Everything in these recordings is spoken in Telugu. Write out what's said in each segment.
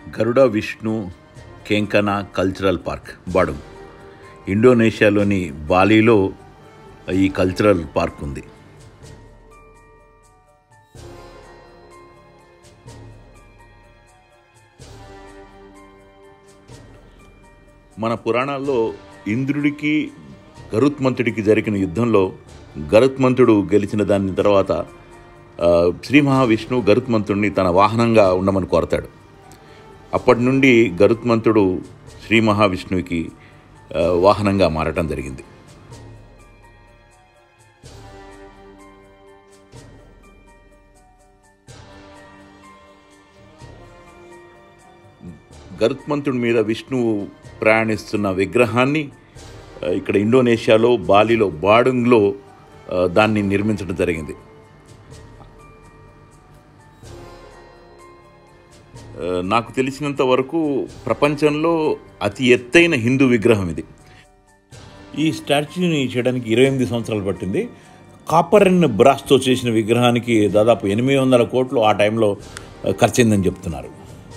గరుడ విష్ణు కేంకనా కల్చరల్ పార్క్ బాడు ఇండోనేషియాలోని బాలీలో ఈ కల్చరల్ పార్క్ ఉంది మన పురాణాల్లో ఇంద్రుడికి గరుత్మంతుడికి జరిగిన యుద్ధంలో గరుత్మంతుడు గెలిచిన దాని తర్వాత ఆ, శ్రీ మహావిష్ణువు గరుత్మంతుడిని తన వాహనంగా ఉండమని కోరతాడు అప్పటి నుండి గరుత్మంతుడు శ్రీ మహావిష్ణువుకి ఆ, వాహనంగా మారటం జరిగింది గరుత్మంతుడి మీద విష్ణువు ప్రయాణిస్తున్న విగ్రహాన్ని ఆ, ఇక్కడ ఇండోనేషియాలో బాలిలో బాడుంగ్లో ఆ, దాన్ని నిర్మించడం జరిగింది ఆ, నాకు తెలిసినంత వరకు ప్రపంచంలో అతి ఎత్తైన హిందూ విగ్రహం ఇది ఈ స్టాచ్యూని చేయడానికి ఇరవై ఎనిమిది సంవత్సరాలు పట్టింది కాపర్ అండ్ బ్రాస్తో చేసిన విగ్రహానికి దాదాపు ఎనిమిది వందల కోట్లు ఆ టైంలో ఆ, ఖర్చయిందని చెప్తున్నారు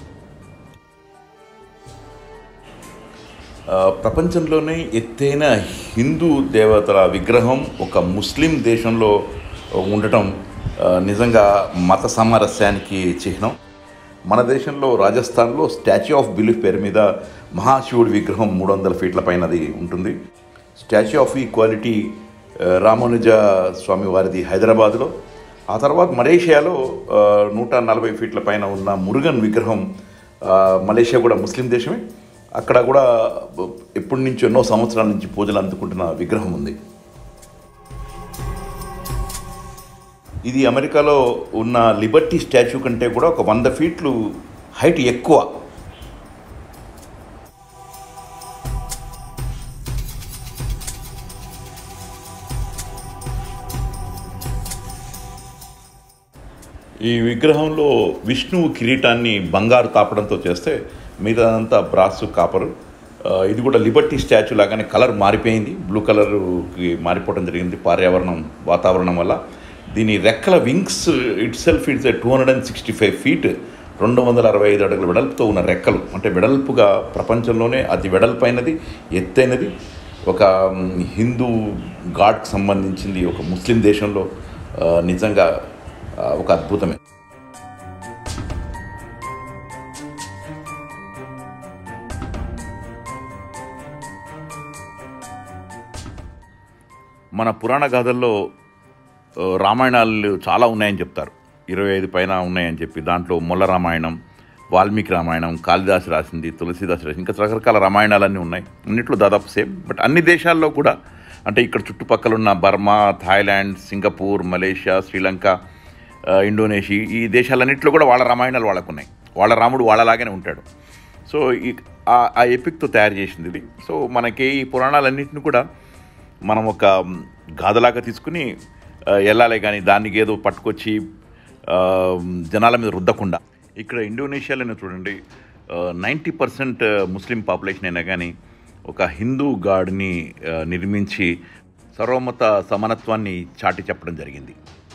ఆ, ప్రపంచంలోనే ఎత్తైన హిందూ దేవతల విగ్రహం ఒక ముస్లిం దేశంలో ఉండటం ఆ, నిజంగా మత సామరస్యానికి చిహ్నం మన దేశంలో రాజస్థాన్లో స్టాచ్యూ ఆఫ్ బిలీఫ్ పేరు మీద మహాశివుడి విగ్రహం మూడు వందల ఫీట్ల పైనది ఉంటుంది స్టాచ్యూ ఆఫ్ ఈక్వాలిటీ ఆ, రామానుజ స్వామి వారిది హైదరాబాద్లో ఆ తర్వాత మలేషియాలో ఆ, నూట నలభై ఫీట్ల పైన ఉన్న మురుగన్ విగ్రహం ఆ, మలేషియా కూడా ముస్లిం దేశమే అక్కడ కూడా ఎప్పటి నుంచి ఎన్నో సంవత్సరాల నుంచి పూజలు అందుకుంటున్న విగ్రహం ఉంది ఇది అమెరికాలో ఉన్న లిబర్టీ స్టాచ్యూ కంటే కూడా ఒక వంద ఫీట్లు హైట్ ఎక్కువ ఈ విగ్రహంలో విష్ణువు కిరీటాన్ని బంగారు తాపడంతో చేస్తే మిగతాదంతా బ్రాస్ కాపరు ఆ, ఇది కూడా లిబర్టీ స్టాచ్యూ లాగానే కలర్ మారిపోయింది బ్లూ కలర్కి మారిపోవడం జరిగింది పర్యావరణం వాతావరణం వల్ల దీని రెక్కల wings itself it's two hundred and sixty five feet రెండు వందల అరవై ఐదు అడుగుల వెడల్పుతో ఉన్న రెక్కలు అంటే వెడల్పుగా ప్రపంచంలోనే అతి వెడల్పైనది ఎత్తైనది ఒక మ్, హిందూ గాడ్కి సంబంధించింది ఒక ముస్లిం దేశంలో ఆ, నిజంగా ఆ, ఒక అద్భుతమే మన పురాణ గాథల్లో ఆ, రామాయణాలు చాలా ఉన్నాయని చెప్తారు ఇరవై ఐదు పైన ఉన్నాయని చెప్పి దాంట్లో మొల్ల రామాయణం వాల్మీకి రామాయణం కాళిదాసు రాసింది తులసిదాసు రాసింది ఇంకా రకరకాల రామాయణాలన్నీ ఉన్నాయి అన్నిట్లో దాదాపు సేమ్ బట్ అన్ని దేశాల్లో కూడా అంటే ఇక్కడ చుట్టుపక్కల ఉన్న Burma Thailand Singapore Malaysia Sri Lanka ఆ, ఇండోనేషియా ఈ దేశాలన్నింటిలో కూడా వాళ్ళ రామాయణాలు వాళ్ళకు ఉన్నాయి వాళ్ళ రాముడు వాళ్ళలాగానే ఉంటాడు సో ఈ ఆ- ఆ ఎపిక్తో తయారు చేసింది ఇది సో మనకి ఈ పురాణాలన్నింటిని కూడా మనం ఒక మ్, గాథలాగా తీసుకుని ఆ, వెళ్ళాలి కానీ దానికి ఏదో పట్టుకొచ్చి ఆ, జనాల మీద రుద్దకుండా ఇక్కడ ఇండోనేషియాలోనే చూడండి నైంటీ పర్సెంట్ ముస్లిం పాపులేషన్ అయినా కానీ ఒక హిందూ గాడ్ని ఆ, నిర్మించి సర్వమత సమానత్వాన్ని చాటి చెప్పడం జరిగింది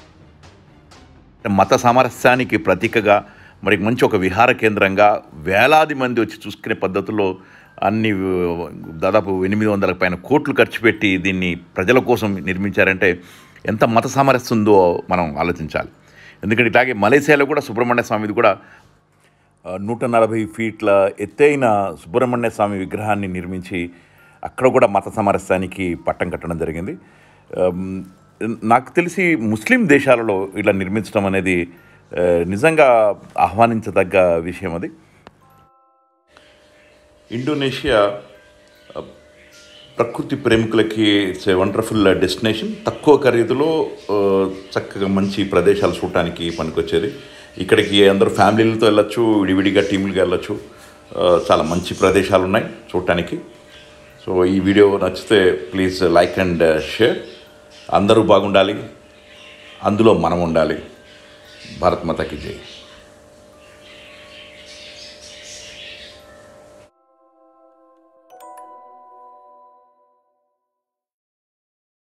మత సామరస్యానికి ప్రతీకగా మరి మంచి ఒక విహార కేంద్రంగా వేలాది మంది వచ్చి చూసుకునే పద్ధతిలో అన్ని ఆ, దాదాపు ఎనిమిది వందల పైన కోట్లు ఖర్చు పెట్టి దీన్ని ప్రజల కోసం నిర్మించారంటే ఎంత మత సామరస్యం ఉందో మనం ఆలోచించాలి ఎందుకంటే ఇట్లాగే మలేసియాలో కూడా సుబ్రహ్మణ్య స్వామిది కూడా ఆ, నూట నలభై ఫీట్ల ఎత్తైన సుబ్రహ్మణ్య స్వామి విగ్రహాన్ని నిర్మించి అక్కడ కూడా మత సామరస్యానికి పట్టం కట్టడం జరిగింది ఆమ్, నాకు తెలిసి ముస్లిం దేశాలలో ఇలా నిర్మించడం అనేది ఆ, నిజంగా ఆహ్వానించదగ్గ విషయం అది ఇండోనేషియా ఆ, ప్రకృతి ప్రేమికులకి ఇట్స్ ఏ వండర్ఫుల్ డెస్టినేషన్ తక్కువ ఖరీదులో ఆ, చక్కగా మంచి ప్రదేశాలు చూడటానికి పనికొచ్చేది ఇక్కడికి అందరూ ఫ్యామిలీలతో వెళ్ళొచ్చు విడివిడిగా టీములుగా వెళ్ళొచ్చు ఆ, చాలా మంచి ప్రదేశాలు ఉన్నాయి చూడటానికి సో ఈ వీడియో నచ్చితే ప్లీజ్ లైక్ అండ్ షేర్ అందరూ బాగుండాలి అందులో మనం ఉండాలి భారత్ మాతకి జై